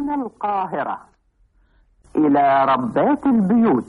هنا القاهرة إلى ربات البيوت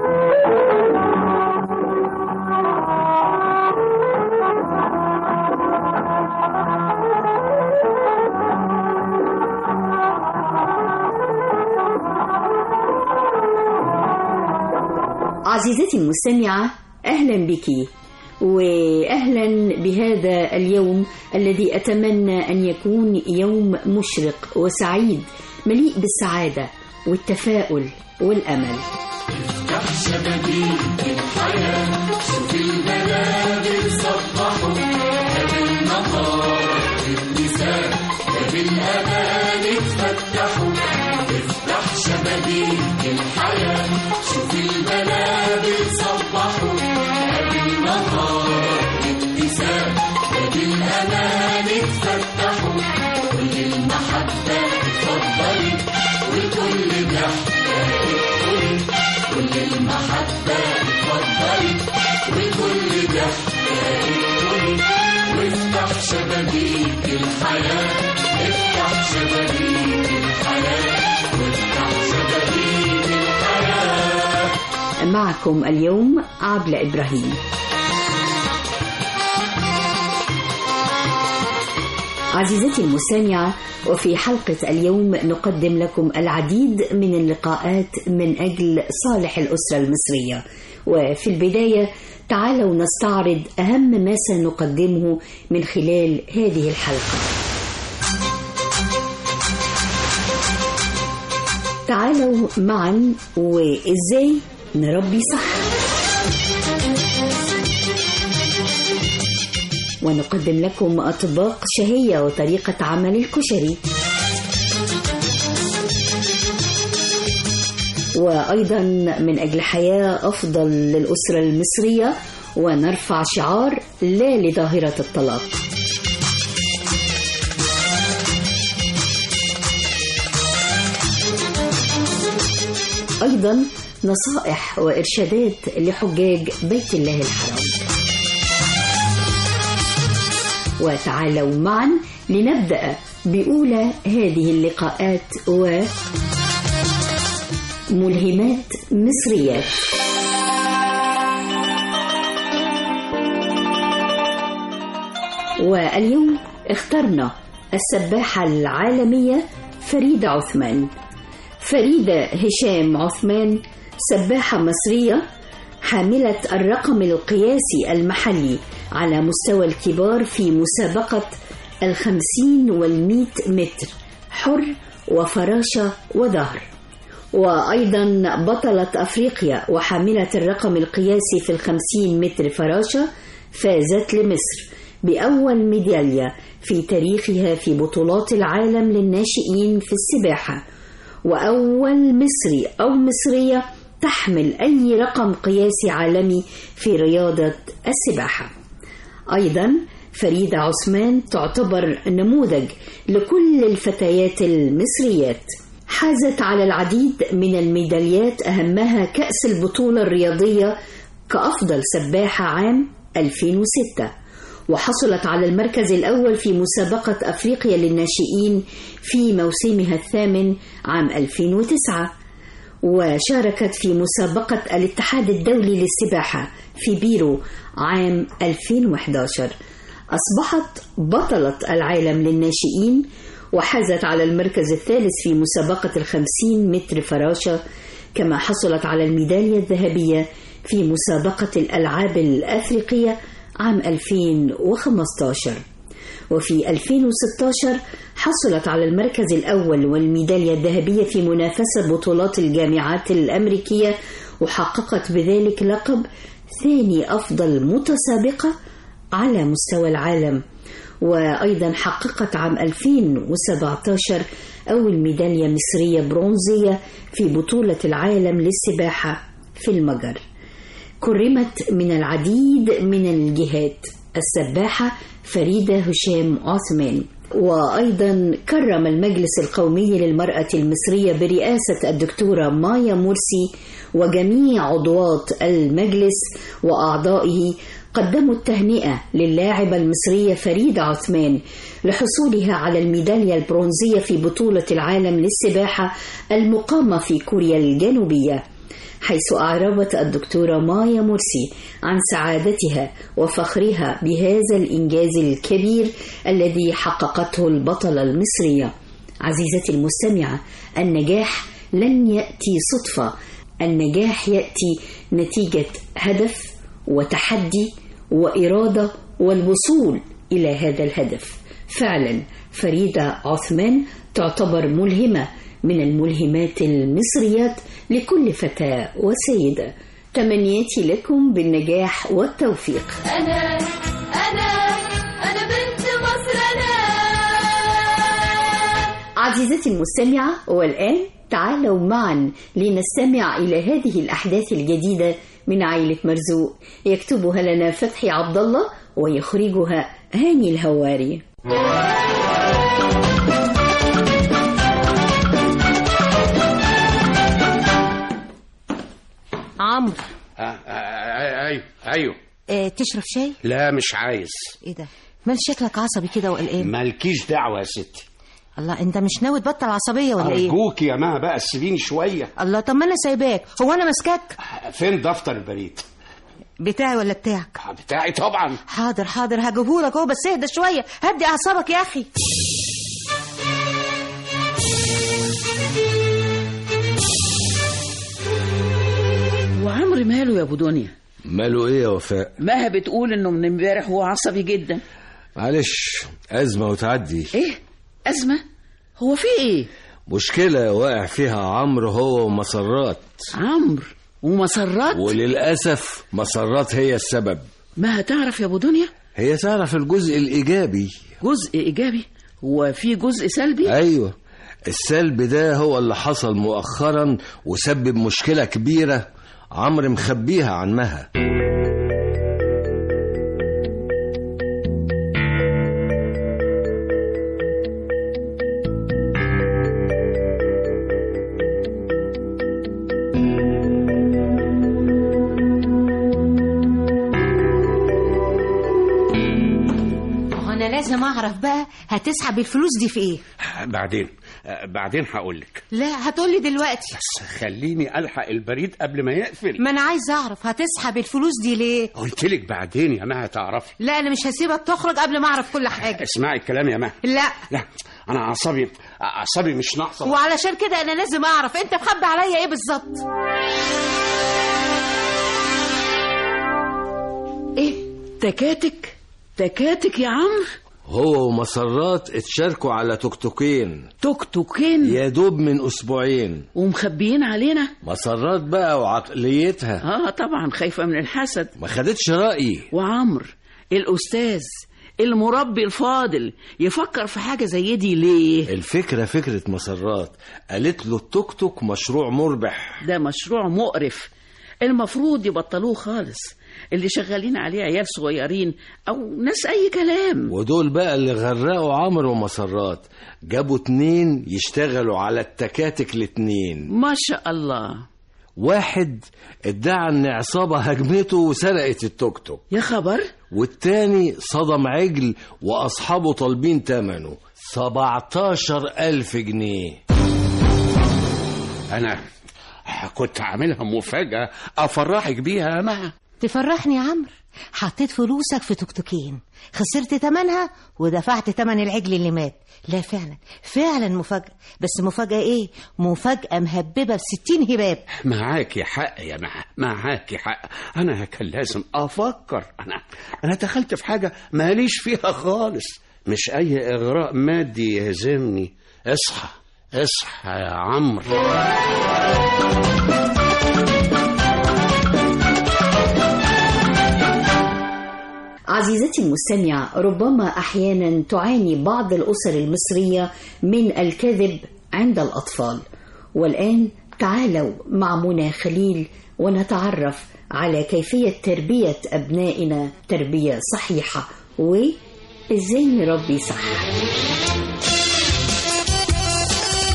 عزيزتي المستمعة أهلا بك وأهلا بهذا اليوم الذي أتمنى أن يكون يوم مشرق وسعيد مليء بالسعادة والتفاؤل والأمل افتح شبابيك الحياة شوف البلاد صبحوا باب النهار النساء باب الأمان اتفتحوا افتح شبابيك الحياة شوف البلاد صبحوا باب النهار النساء باب الأمان اتفتحوا كل المحبة اتفضلي وكل ضحكة ادخلي كل المحبة اتفضلي وكل ضحكة ادخلي وافتح شبابيك الحياة افتح شبابيك الحياة وافتح شبابيك الحياة معكم اليوم عبلة إبراهيم عزيزتي المستمعة وفي حلقة اليوم نقدم لكم العديد من اللقاءات من أجل صالح الأسرة المصرية وفي البداية تعالوا نستعرض أهم ما سنقدمه من خلال هذه الحلقة تعالوا معا وإزاي نربي صح ونقدم لكم أطباق شهية وطريقة عمل الكشري وأيضا من أجل حياة أفضل للأسرة المصرية ونرفع شعار لا لظاهرة الطلاق أيضا نصائح وإرشادات لحجاج بيت الله الحرام وتعالوا معا لنبدأ بأولى هذه اللقاءات و ملهمات مصريات واليوم اخترنا السباحة العالمية فريدة عثمان فريدة هشام عثمان سباحة مصرية حاملة الرقم القياسي المحلي على مستوى الكبار في مسابقة الخمسين والمئة متر حر وفراشة وظهر وأيضا بطلة أفريقيا وحاملة الرقم القياسي في الخمسين متر فراشة فازت لمصر بأول ميدالية في تاريخها في بطولات العالم للناشئين في السباحة وأول مصري أو مصرية تحمل أي رقم قياسي عالمي في رياضة السباحة أيضا فريدة عثمان تعتبر نموذج لكل الفتيات المصريات حازت على العديد من الميداليات أهمها كأس البطولة الرياضية كأفضل سباحة عام 2006 وحصلت على المركز الأول في مسابقة أفريقيا للناشئين في موسمها الثامن عام 2009 وشاركت في مسابقة الاتحاد الدولي للسباحة في بيرو عام 2011 أصبحت بطلة العالم للناشئين وحازت على المركز الثالث في مسابقة الخمسين متر فراشة كما حصلت على الميدالية الذهبية في مسابقة الألعاب الأفريقية عام 2015 وفي 2016 حصلت على المركز الأول والميدالية الذهبية في منافسة بطولات الجامعات الأمريكية وحققت بذلك لقب ثاني أفضل متسابقة على مستوى العالم وأيضا حققت عام 2017 أول ميدالية مصرية برونزية في بطولة العالم للسباحة في المجر كرمت من العديد من الجهات السباحة فريدة هشام عثمان وأيضا كرم المجلس القومي للمرأة المصرية برئاسة الدكتورة مايا مرسي وجميع عضوات المجلس وأعضائه قدموا التهنئة للاعبة المصرية فريدة عثمان لحصولها على الميدالية البرونزية في بطولة العالم للسباحة المقامة في كوريا الجنوبية حيث أعربت الدكتورة مايا مرسي عن سعادتها وفخرها بهذا الإنجاز الكبير الذي حققته البطلة المصرية عزيزتي المستمعة النجاح لن يأتي صدفة النجاح يأتي نتيجة هدف وتحدي وإرادة والوصول إلى هذا الهدف فعلا فريدة عثمان تعتبر ملهمة من الملهمات المصريات لكل فتاة وسيدة تمنياتي لكم بالنجاح والتوفيق أنا أنا أنا بنت مصر أنا عزيزتي المستمعة والآن تعالوا معا لنستمع إلى هذه الأحداث الجديدة من عائلة مرزوق يكتبها لنا فتحي عبد الله ويخرجها هاني الهواري عمرو آه، آه، ايوه ايوه آه تشرب شاي لا مش عايز ايه ده مال شكلك عصبي كده وقلقان مالكيش دعوه يا ستي الله انت مش ناوي تبطل عصبيه ولا ايه ارجوك يا ما بقى سيبيني شويه الله طب ما انا سايباك هو انا ماسكاك فين دفتر البريد بتاعي ولا بتاعك بتاعي طبعا حاضر حاضر هجيبهولك اهو بس اهدى شويه هدي اعصابك يا اخي وعمرو ماله يا ابو دنيا ماله ايه يا وفاء ماها بتقول انه من امبارح هو عصبي جدا معلش أزمة وتعدي ايه ازمه هو في ايه مشكلة واقع فيها عمرو هو ومسرات عمرو ومسرات وللأسف مسرات هي السبب ما هتعرف يا ابو دنيا هي تعرف الجزء الإيجابي جزء ايجابي وفي جزء سلبي أيوة السلب ده هو اللي حصل مؤخرا وسبب مشكلة كبيرة عمرو مخبيها عن مها هو انا لازم اعرف بقى هتسحب الفلوس دي في ايه بعدين آه، بعدين هقول لك لا هتقولي دلوقتي بس خليني الحق البريد قبل ما يقفل ما انا عايز اعرف هتسحب الفلوس دي ليه قلت لك بعدين يا ما هتعرفي لا انا مش هسيبك تخرج قبل ما اعرف كل حاجه اسمعي الكلام يا ما لا لا انا اعصابي اعصابي مش ناقصه وعلشان كده انا لازم اعرف انت مخبي عليا ايه بالظبط ايه تكاتك تكاتك يا عمرو هو ومسرات اتشاركوا على توكتوكين توك توكين يا دوب من أسبوعين ومخبيين علينا مسرات بقى وعقليتها اه طبعا خايفه من الحسد ما خدتش رأيي وعمرو الاستاذ المربي الفاضل يفكر في حاجه زي دي ليه الفكرة فكرة مسرات قالت له التوك توك مشروع مربح ده مشروع مقرف المفروض يبطلوه خالص اللي شغالين عليه عيال صغيرين او ناس اي كلام ودول بقى اللي غرقوا عمرو ومسرات جابوا اتنين يشتغلوا على التكاتك الاتنين ما شاء الله واحد ادعى ان عصابة هجمته وسرقت التوك توك يا خبر والتاني صدم عجل واصحابه طالبين تمنه 17 ألف جنيه انا كنت عاملها مفاجاه افرحك بيها يا ما تفرحني يا عمرو حطيت فلوسك في توكتوكين خسرت تمنها ودفعت تمن العجل اللي مات لا فعلا فعلا مفاجأة بس مفاجأة ايه مفاجأة مهببة بستين هباب معاكي حق يا مها معاكي حق انا كان لازم افكر انا انا دخلت في حاجه ماليش فيها خالص مش اي اغراء مادي يهزمني اصحى اصحى يا عمرو عزيزتي المستمعة ربما أحيانا تعاني بعض الأسر المصرية من الكذب عند الأطفال والآن تعالوا مع منى خليل ونتعرف على كيفية تربية أبنائنا تربية صحيحة وإزاي نربي صح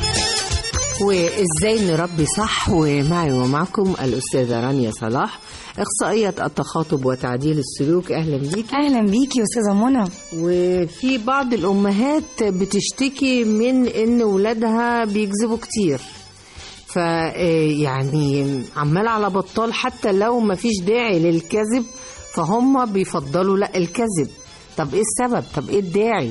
وازاي نربي صح ومعي ومعكم الاستاذه رانيا صلاح اخصائيه التخاطب وتعديل السلوك اهلا بيك اهلا بيكي يا استاذه منى وفي بعض الامهات بتشتكي من ان ولادها بيكذبوا كتير ف يعني عمال على بطال حتى لو ما فيش داعي للكذب فهم بيفضلوا لا الكذب طب ايه السبب طب ايه الداعي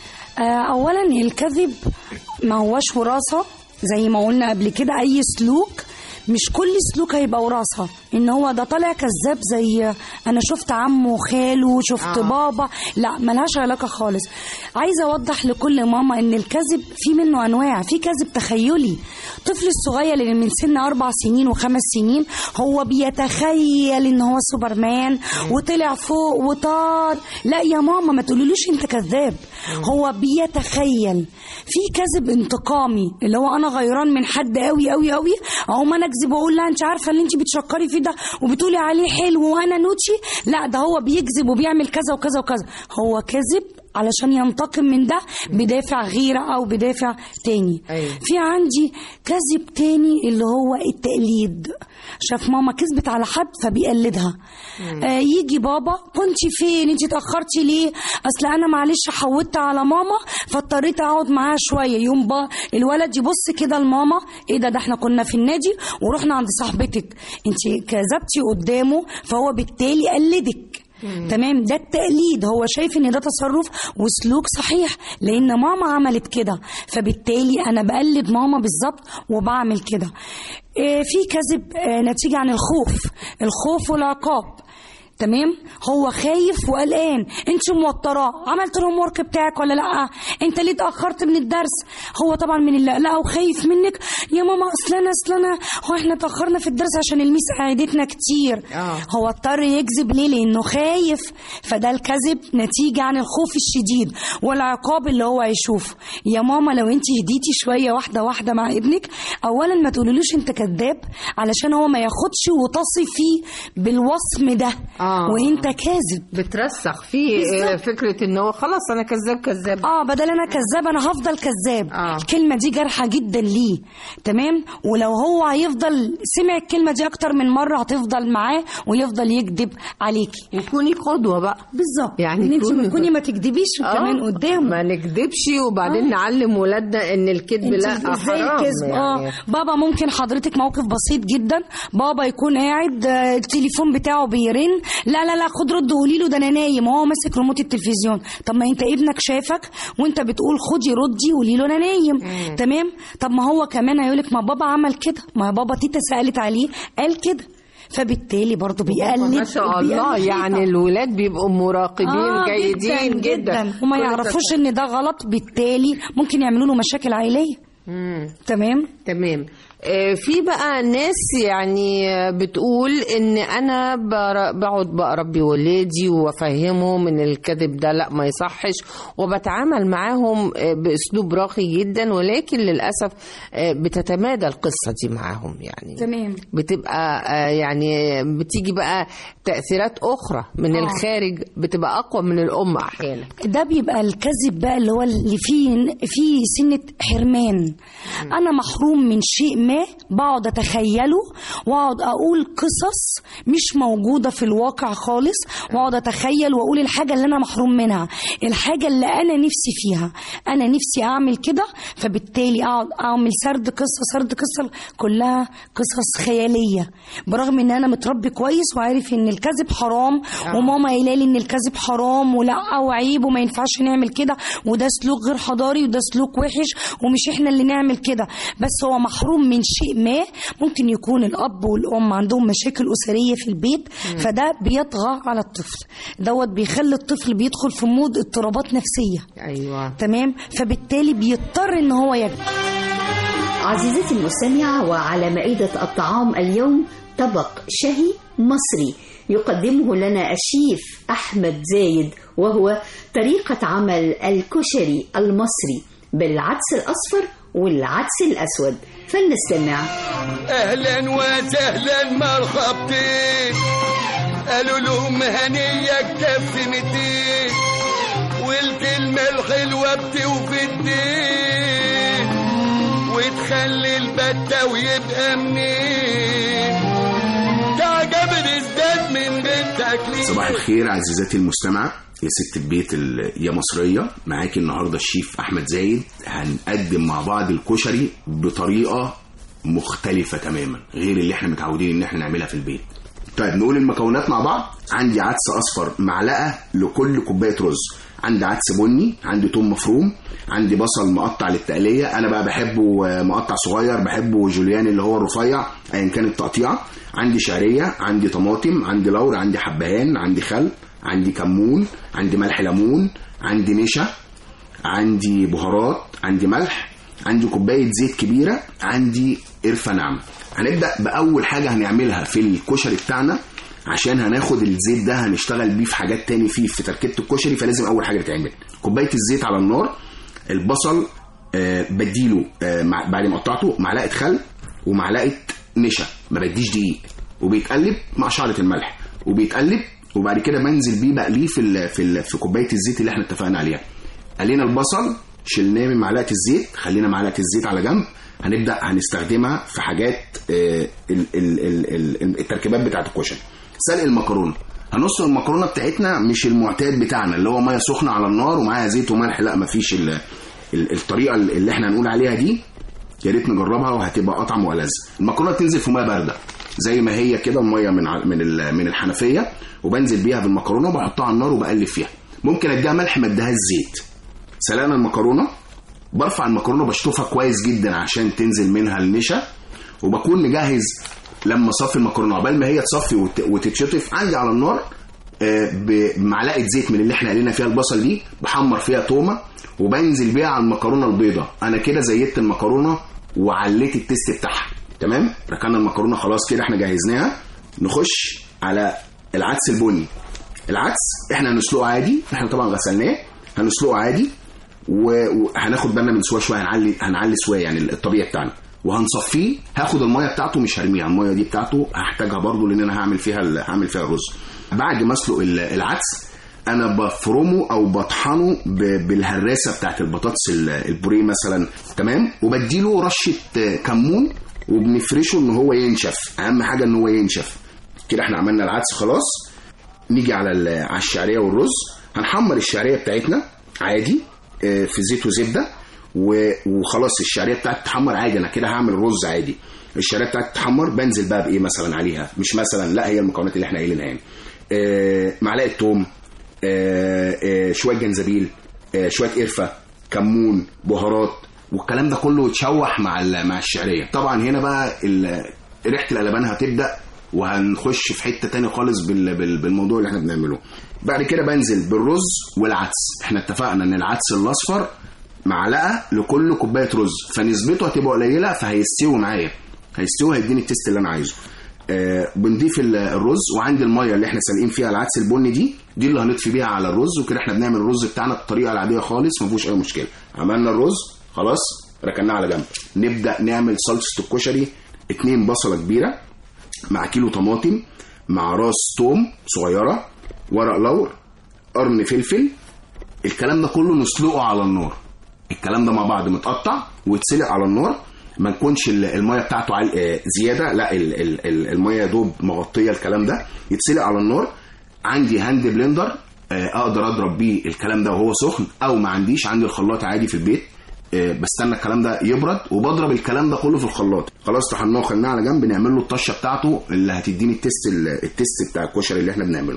آه، اولا الكذب ما هوش وراثه زي ما قلنا قبل كده اي سلوك مش كل سلوك هيبقى وراثه ان هو ده طالع كذاب زي انا شفت عمه وخاله شفت آه. آه. بابا لا ملهاش علاقه خالص عايزه اوضح لكل ماما ان الكذب في منه انواع في كذب تخيلي الطفل الصغير اللي من سن اربع سنين وخمس سنين هو بيتخيل ان هو سوبرمان وطلع فوق وطار لا يا ماما ما تقوليلوش انت كذاب هو بيتخيل في كذب انتقامي اللي هو انا غيران من حد قوي قوي قوي او ما انا اكذب واقول لا انت عارفه اللي انت بتشكري فيه ده وبتقولي عليه حلو وانا نوتشي لا ده هو بيكذب وبيعمل كذا وكذا وكذا هو كذب علشان ينتقم من ده بدافع غيرة أو بدافع تاني أيوة. في عندي كذب تاني اللي هو التقليد شاف ماما كذبت على حد فبيقلدها آه يجي بابا كنت فين انت اتاخرتي ليه اصل انا معلش حودت على ماما فاضطريت اقعد معاها شويه يوم با الولد يبص كده لماما ايه ده ده احنا كنا في النادي ورحنا عند صاحبتك انت كذبتي قدامه فهو بالتالي قلدك تمام ده التقليد هو شايف ان ده تصرف وسلوك صحيح لان ماما عملت كده فبالتالي انا بقلد ماما بالظبط وبعمل كده آه، في كذب آه، نتيجه عن الخوف الخوف والعقاب تمام هو خايف وقلقان انت موتراه عملت الهوم ورك بتاعك ولا لا انت ليه اتاخرت من الدرس هو طبعا من اللي لا وخايف منك يا ماما اصل انا اصل انا هو احنا اتاخرنا في الدرس عشان الميس قعدتنا كتير آه. هو اضطر يكذب ليه لانه خايف فده الكذب نتيجه عن الخوف الشديد والعقاب اللي هو هيشوفه يا ماما لو انت هديتي شويه واحده واحده مع ابنك اولا ما تقولولوش انت كذاب علشان هو ما ياخدش وتصفي بالوصم ده آه. وانت كاذب بترسخ فيه آه، فكره ان هو خلاص انا كذاب كذاب اه بدل انا كذاب انا هفضل كذاب آه. الكلمه دي جارحه جدا ليه تمام ولو هو هيفضل سمع الكلمه دي اكتر من مره هتفضل معاه ويفضل يكذب عليكي وكوني قدوه بقى بالظبط يعني ان انت كوني- تكوني ما تكذبيش وكمان آه، قدامه ما نكذبش وبعدين نعلم ولادنا ان الكذب انت لا ازاي حرام الكذب يعني. اه بابا ممكن حضرتك موقف بسيط جدا بابا يكون قاعد آه، التليفون بتاعه بيرن لا لا لا خد رد قولي له ده انا نايم وهو ماسك ريموت التلفزيون طب ما انت ابنك شافك وانت بتقول خدي ردي قولي له انا نايم تمام طب ما هو كمان هيقول لك ما بابا عمل كده ما بابا تيتا سالت عليه قال كده فبالتالي برضه بيقلد ما شاء الله بيقلد يعني تيتا. الولاد بيبقوا مراقبين آه جيدين جدا, جدا وما كل يعرفوش ان ده غلط بالتالي ممكن يعملوا له مشاكل عائليه مم. تمام تمام آه، في بقى ناس يعني آه، بتقول ان انا بر- بقعد بربي ولادي وافهمهم ان الكذب ده لا ما يصحش وبتعامل معاهم آه، باسلوب راقي جدا ولكن للاسف آه، بتتمادى القصه دي معاهم يعني تمام بتبقى آه، يعني بتيجي بقى تاثيرات اخرى من آه. الخارج بتبقى اقوى من الام احيانا ده بيبقى الكذب بقى اللي هو اللي فيه فيه سنة حرمان أنا محروم من شيء ما بقعد أتخيله وأقعد أقول قصص مش موجودة في الواقع خالص وأقعد أتخيل وأقول الحاجة اللي أنا محروم منها الحاجة اللي أنا نفسي فيها أنا نفسي أعمل كده فبالتالي أقعد أعمل سرد قصة سرد قصة كلها قصص خيالية برغم إن أنا متربي كويس وعارف إن الكذب حرام وماما قايله لي ان الكذب حرام ولا وعيب وما ينفعش نعمل كده وده سلوك غير حضاري وده سلوك وحش ومش احنا اللي نعمل كده بس هو محروم من شيء ما ممكن يكون الاب والام عندهم مشاكل اسريه في البيت فده بيطغى على الطفل دوت بيخلي الطفل بيدخل في مود اضطرابات نفسيه ايوه تمام فبالتالي بيضطر ان هو يكذب عزيزتي المستمعة وعلى مائدة الطعام اليوم طبق شهي مصري يقدمه لنا الشيف أحمد زايد وهو طريقة عمل الكشري المصري بالعدس الأصفر والعدس الأسود فلنستمع اهلا وسهلا مرحبتين قالوا لهم هنية كتف ميتين والكلمة الحلوة بتوفي الدين وتخلي البتة ويبقى منين تعجب ازداد من غير تكليف صباح الخير عزيزاتي المستمعة يا ست البيت ال- يا مصرية معاكي النهاردة الشيف أحمد زايد هنقدم مع بعض الكشري بطريقة مختلفة تماما غير اللي احنا متعودين ان احنا نعملها في البيت طيب نقول المكونات مع بعض عندي عدس اصفر معلقة لكل كوباية رز عندي عدس بني عندي توم مفروم عندي بصل مقطع للتقلية انا بقى بحبه آه، مقطع صغير بحبه جوليان اللي هو الرفيع ايا كان التقطيعة عندي شعرية عندي طماطم عندي لور عندي حبهان عندي خل عندي كمون عندي ملح ليمون عندي نشا عندي بهارات عندي ملح عندي كوبايه زيت كبيره عندي قرفه ناعمه هنبدا باول حاجه هنعملها في الكشري بتاعنا عشان هناخد الزيت ده هنشتغل بيه في حاجات تاني فيه في تركيبه الكشري فلازم اول حاجه تتعمل كوبايه الزيت على النار البصل آه بديله آه مع بعد ما قطعته معلقه خل ومعلقه نشا ما بديش دقيق وبيتقلب مع شعره الملح وبيتقلب وبعد كده بنزل بيه بقليه في ال في ال في كوبايه الزيت اللي احنا اتفقنا عليها قلينا البصل شلناه من معلقه الزيت خلينا معلقه الزيت على جنب هنبدا هنستخدمها في حاجات آه، ال- ال- ال- ال- التركيبات بتاعه الكشري سلق المكرونه هنسلق المكرونه بتاعتنا مش المعتاد بتاعنا اللي هو ميه سخنه على النار ومعاها زيت وملح لا مفيش ال- ال- الطريقه اللي احنا هنقول عليها دي يا ريت نجربها وهتبقى اطعم والذ المكرونه تنزل في ميه بارده زي ما هي كده الميه من ع- من ال- من الحنفيه وبنزل بيها بالمكرونه وبحطها على النار وبقلب فيها ممكن اديها ملح ما اديهاش زيت سلقنا المكرونه برفع المكرونه بشطفها كويس جدا عشان تنزل منها النشا وبكون مجهز لما اصفي المكرونه عقبال ما هي تصفي وت- وتتشطف عندي على النار آه، بمعلقه زيت من اللي احنا قلينا فيها البصل دي بحمر فيها تومه وبنزل بيها على المكرونه البيضاء انا كده زيدت المكرونه وعليت التيست بتاعها تمام ركنا المكرونه خلاص كده احنا جهزناها نخش على العدس البني العدس احنا هنسلقه عادي احنا طبعا غسلناه هنسلقه عادي و- وهناخد بالنا من سواه شويه هنعلي هنعلي سواه يعني الطبيعي بتاعنا وهنصفيه هاخد الميه بتاعته مش هرميها الميه دي بتاعته هحتاجها برضو لان انا هعمل فيها ال- هعمل فيها الرز بعد ما اسلق ال- العدس انا بفرمه او بطحنه ب- بالهراسه بتاعت البطاطس ال- البوريه مثلا تمام وبديله رشه آه، كمون وبنفرشه ان هو ينشف اهم حاجه ان هو ينشف كده احنا عملنا العدس خلاص نيجي على ال- على الشعريه والرز هنحمر الشعريه بتاعتنا عادي آه، في زيت وزبده و- وخلاص الشعريه بتاعتي تتحمر عادي انا كده هعمل رز عادي الشعريه بتاعتي تتحمر بنزل بقى بايه مثلا عليها مش مثلا لا هي المكونات اللي احنا قايلينها يعني آه، معلقه توم آه، آه، شويه جنزبيل آه، شويه قرفه كمون بهارات والكلام ده كله يتشوح مع ال- مع الشعريه طبعا هنا بقى ال- ريحه القلبان هتبدا وهنخش في حته تاني خالص بال- بال- بالموضوع اللي احنا بنعمله بعد كده بنزل بالرز والعدس احنا اتفقنا ان العدس الاصفر معلقه لكل كوبايه رز فنسبته هتبقى قليله فهيستوي معايا هيستوي هيديني التيست اللي انا عايزه آه بنضيف ال- الرز وعندي الميه اللي احنا سالقين فيها العدس البني دي دي اللي هنطفي بيها على الرز وكده احنا بنعمل الرز بتاعنا بالطريقه العاديه خالص ما فيهوش اي مشكله عملنا الرز خلاص ركناه على جنب نبدا نعمل صلصه الكشري اتنين بصله كبيره مع كيلو طماطم مع راس توم صغيره ورق لور قرن فلفل الكلام ده كله نسلقه على النار الكلام ده مع بعض متقطع ويتسلق على النار ما نكونش ال- الميه بتاعته عال... آه، زياده لا ال- ال- ال- الميه يا دوب مغطيه الكلام ده يتسلق على النار عندي هاند بلندر آه، اقدر اضرب بيه الكلام ده وهو سخن او ما عنديش عندي الخلاط عادي في البيت آه، بستنى الكلام ده يبرد وبضرب الكلام ده كله في الخلاط خلاص طحناه وخلناه على جنب نعمل له الطشه بتاعته اللي هتديني التست ال- التست بتاع الكشري اللي احنا بنعمله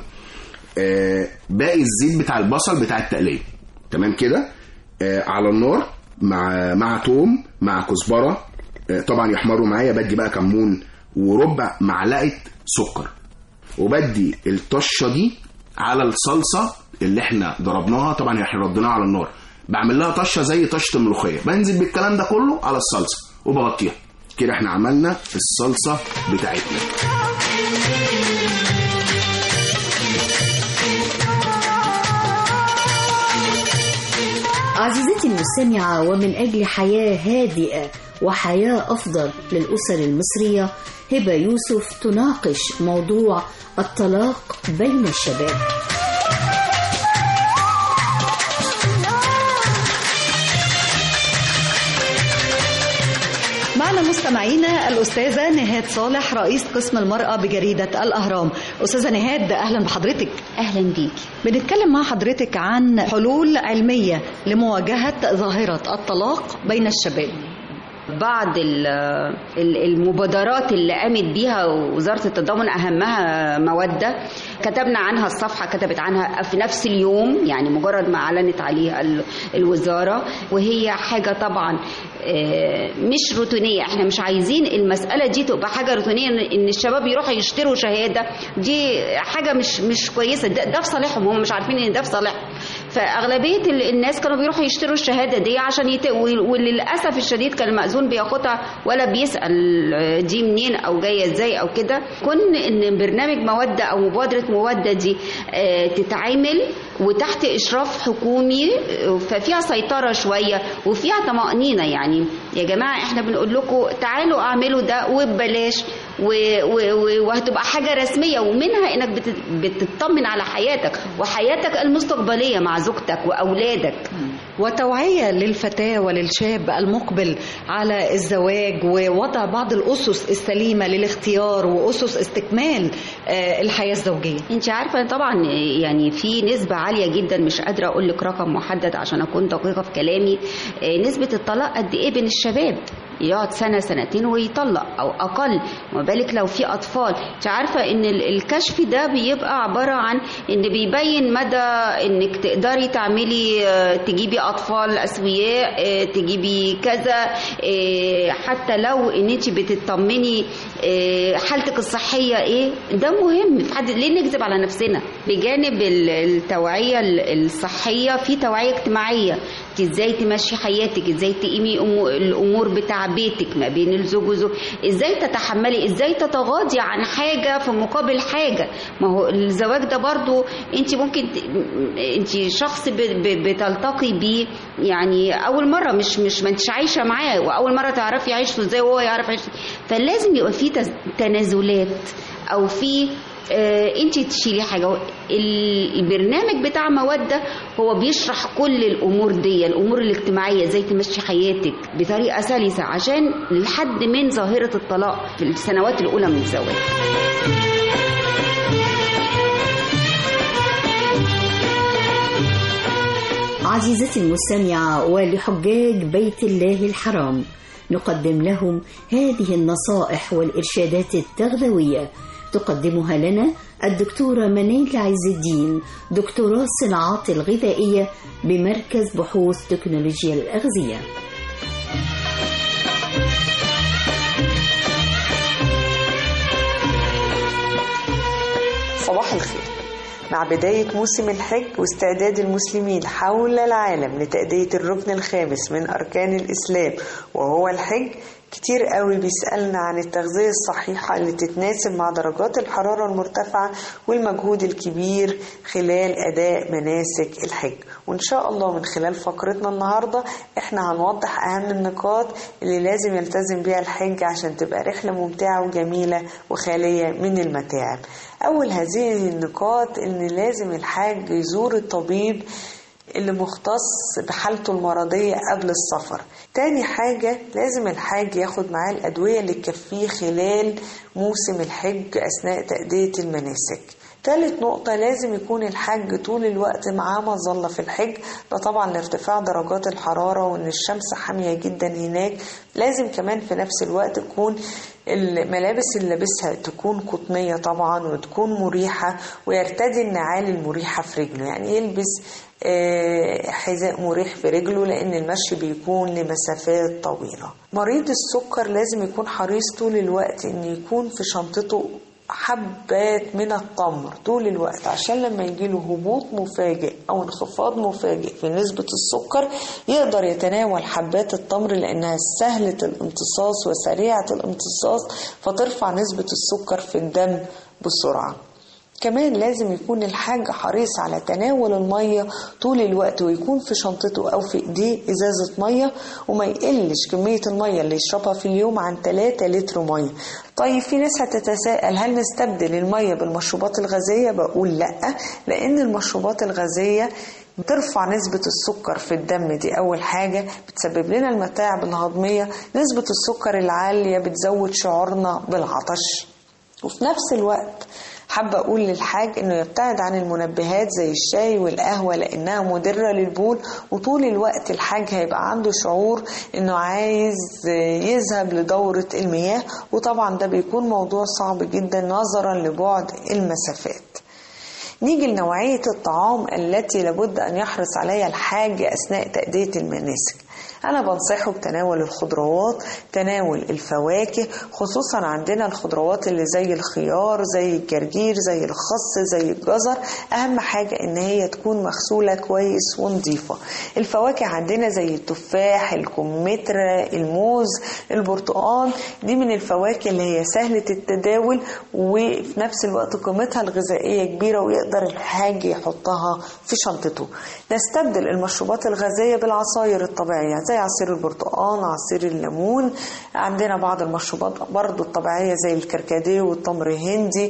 آه، باقي الزيت بتاع البصل بتاع التقليه تمام كده آه، على النار مع مع توم مع كزبره آه، طبعا يحمروا معايا بدي بقى كمون وربع معلقه سكر وبدي الطشه دي على الصلصه اللي احنا ضربناها طبعا احنا رديناها على النار بعمل لها طشه زي طشه الملوخيه بنزل بالكلام ده كله على الصلصه وبغطيها كده احنا عملنا الصلصه بتاعتنا عزيزتي المستمعة ومن أجل حياة هادئة وحياة أفضل للأسر المصرية هبة يوسف تناقش موضوع الطلاق بين الشباب معنا معنا مستمعينا الأستاذة نهاد صالح رئيس قسم المرأة بجريدة الأهرام أستاذة نهاد أهلا بحضرتك أهلا بيك بنتكلم مع حضرتك عن حلول علمية لمواجهة ظاهرة الطلاق بين الشباب بعض ال- ال- المبادرات اللي قامت بيها وزارة التضامن أهمها مودة كتبنا عنها الصفحة كتبت عنها في نفس اليوم يعني مجرد ما أعلنت عليها ال- الوزارة وهي حاجة طبعا آه، مش روتينية احنا مش عايزين المسألة دي تبقى حاجة روتينية إن- ان الشباب يروحوا يشتروا شهادة دي حاجة مش مش كويسة ده, ده في صالحهم هم مش عارفين ان ده في صالحهم فأغلبية ال- الناس كانوا بيروحوا يشتروا الشهادة دي عشان يت... وال- وللأسف الشديد كان المأذون بياخدها ولا بيسأل دي منين أو جاية ازاي أو كده كن إن برنامج مودة أو مبادرة مودة دي آه، تتعمل وتحت إشراف حكومي آه، ففيها سيطرة شوية وفيها طمأنينة يعني يا جماعة احنا بنقول لكم تعالوا اعملوا ده وببلاش و- و- و- وهتبقى حاجة رسمية ومنها انك بت- بتطمن على حياتك وحياتك المستقبلية مع زوجتك وأولادك وتوعية للفتاة وللشاب المقبل على الزواج ووضع بعض الأسس السليمة للاختيار وأسس استكمال آه، الحياة الزوجية انت عارفه طبعا يعني في نسبه عاليه جدا مش قادره اقول لك رقم محدد عشان اكون دقيقه في كلامي آه، نسبه الطلاق قد ايه بين الشباب يقعد سنه سنتين ويطلق او اقل وما بالك لو في اطفال انت عارفه ان ال- الكشف ده بيبقى عباره عن ان بيبين مدى انك تقدري تعملي آه، تجيبي اطفال اسوياء آه، تجيبي كذا آه، حتى لو ان انت بتطمني آه، حالتك الصحيه ايه ده مهم في حد ليه نكذب على نفسنا بجانب ال- التوعيه ال- الصحيه في توعيه اجتماعيه انت ازاي تمشي حياتك ازاي تقيمي أمو- الامور بتاع بيتك ما بين الزوج وزوج ازاي تتحملي ازاي تتغاضي عن حاجه في مقابل حاجه ما هو الزواج ده برضو انت ممكن ت- انت شخص ب- ب- بتلتقي بيه يعني اول مره مش مش ما انتش عايشه معاه واول مره تعرفي عيشته ازاي وهو يعرف عيشته فلازم يبقى في تز- تنازلات او في آه انت تشيلي حاجه ال- البرنامج بتاع موده هو بيشرح كل الامور دي الامور الاجتماعيه ازاي تمشي حياتك بطريقه سلسه عشان لحد من ظاهره الطلاق في السنوات الاولى من الزواج عزيزتي المستمعة ولحجاج بيت الله الحرام نقدم لهم هذه النصائح والإرشادات التغذوية تقدمها لنا الدكتورة منال عز الدين دكتوراه الصناعات الغذائية بمركز بحوث تكنولوجيا الأغذية صباح الخير مع بداية موسم الحج واستعداد المسلمين حول العالم لتأدية الركن الخامس من أركان الإسلام وهو الحج كتير قوي بيسألنا عن التغذية الصحيحة اللي تتناسب مع درجات الحرارة المرتفعة والمجهود الكبير خلال أداء مناسك الحج وإن شاء الله من خلال فقرتنا النهاردة إحنا هنوضح أهم النقاط اللي لازم يلتزم بيها الحج عشان تبقى رحلة ممتعة وجميلة وخالية من المتاعب أول هذه النقاط إن لازم الحاج يزور الطبيب اللي مختص بحالته المرضية قبل السفر تاني حاجة لازم الحاج ياخد معاه الأدوية اللي تكفيه خلال موسم الحج أثناء تأدية المناسك تالت نقطة لازم يكون الحج طول الوقت معاه مظلة في الحج ده طبعا لارتفاع درجات الحرارة وان الشمس حامية جدا هناك لازم كمان في نفس الوقت تكون الملابس اللي لابسها تكون قطنية طبعا وتكون مريحة ويرتدي النعال المريحة في رجله يعني يلبس آه، حذاء مريح في رجله لأن المشي بيكون لمسافات طويلة مريض السكر لازم يكون حريص طول الوقت إن يكون في شنطته حبات من التمر طول الوقت عشان لما يجيله هبوط مفاجئ أو انخفاض مفاجئ في نسبة السكر يقدر يتناول حبات التمر لأنها سهلة الامتصاص وسريعة الامتصاص فترفع نسبة السكر في الدم بسرعة كمان لازم يكون الحاج حريص على تناول المية طول الوقت ويكون في شنطته أو في إيديه إزازة مية وما يقلش كمية المية اللي يشربها في اليوم عن 3 لتر مية طيب في ناس هتتساءل هل نستبدل المية بالمشروبات الغازية بقول لأ لأن المشروبات الغازية بترفع نسبة السكر في الدم دي أول حاجة بتسبب لنا المتاعب الهضمية نسبة السكر العالية بتزود شعورنا بالعطش وفي نفس الوقت حابة أقول للحاج إنه يبتعد عن المنبهات زي الشاي والقهوة لأنها مضرة للبول وطول الوقت الحاج هيبقى عنده شعور إنه عايز يذهب لدورة المياه وطبعا ده بيكون موضوع صعب جدا نظرا لبعد المسافات نيجي لنوعية الطعام التي لابد أن يحرص عليها الحاج أثناء تأدية المناسك أنا بنصحه بتناول الخضروات تناول الفواكه خصوصا عندنا الخضروات اللي زي الخيار زي الجرجير زي الخس زي الجزر أهم حاجة إن هي تكون مغسولة كويس ونظيفة الفواكه عندنا زي التفاح الكمثرى الموز البرتقال دي من الفواكه اللي هي سهلة التداول وفي نفس الوقت قيمتها الغذائية كبيرة ويقدر الحاج يحطها في شنطته نستبدل المشروبات الغازية بالعصاير الطبيعية زي عصير البرتقال عصير الليمون عندنا بعض المشروبات برضو الطبيعية زي الكركديه والتمر الهندي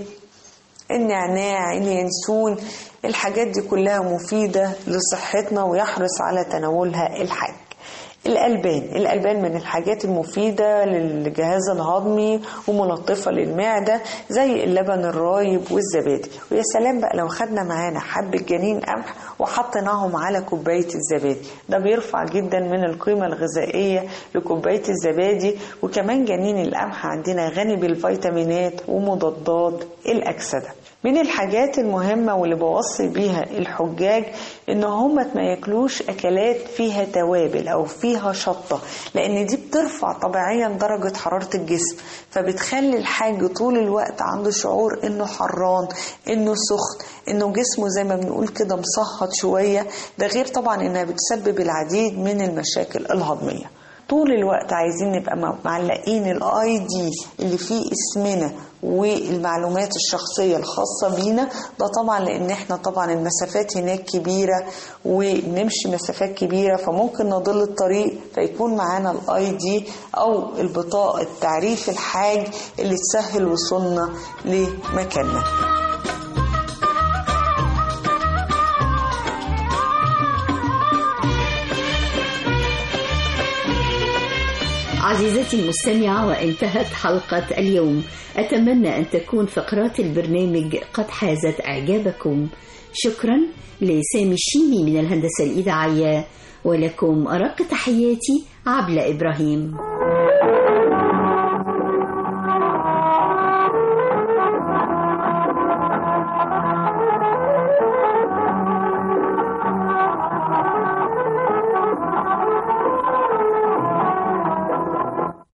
النعناع اليانسون الحاجات دي كلها مفيدة لصحتنا ويحرص على تناولها الحاج الألبان الألبان من الحاجات المفيدة للجهاز الهضمي وملطفة للمعدة زي اللبن الرايب والزبادي ويا سلام بقى لو خدنا معانا حبة جنين قمح وحطيناهم على كوباية الزبادي ده بيرفع جدا من القيمة الغذائية لكوباية الزبادي وكمان جنين القمح عندنا غني بالفيتامينات ومضادات الأكسدة من الحاجات المهمة واللي بوصي بيها الحجاج ان هم ما ياكلوش اكلات فيها توابل او فيها شطة لان دي بترفع طبيعيا درجة حرارة الجسم فبتخلي الحاج طول الوقت عنده شعور انه حران انه سخن انه جسمه زي ما بنقول كده مصهد شوية ده غير طبعا انها بتسبب العديد من المشاكل الهضمية طول الوقت عايزين نبقى معلقين الاي دي اللي فيه اسمنا والمعلومات الشخصية الخاصة بينا ده طبعا لان احنا طبعا المسافات هناك كبيرة ونمشي مسافات كبيرة فممكن نضل الطريق فيكون معانا الاي دي او البطاقة تعريف الحاج اللي تسهل وصولنا لمكاننا عزيزتي المستمعة وانتهت حلقة اليوم أتمنى أن تكون فقرات البرنامج قد حازت إعجابكم شكرا لسامي الشيمي من الهندسة الإذاعية ولكم أرق تحياتي عبلة إبراهيم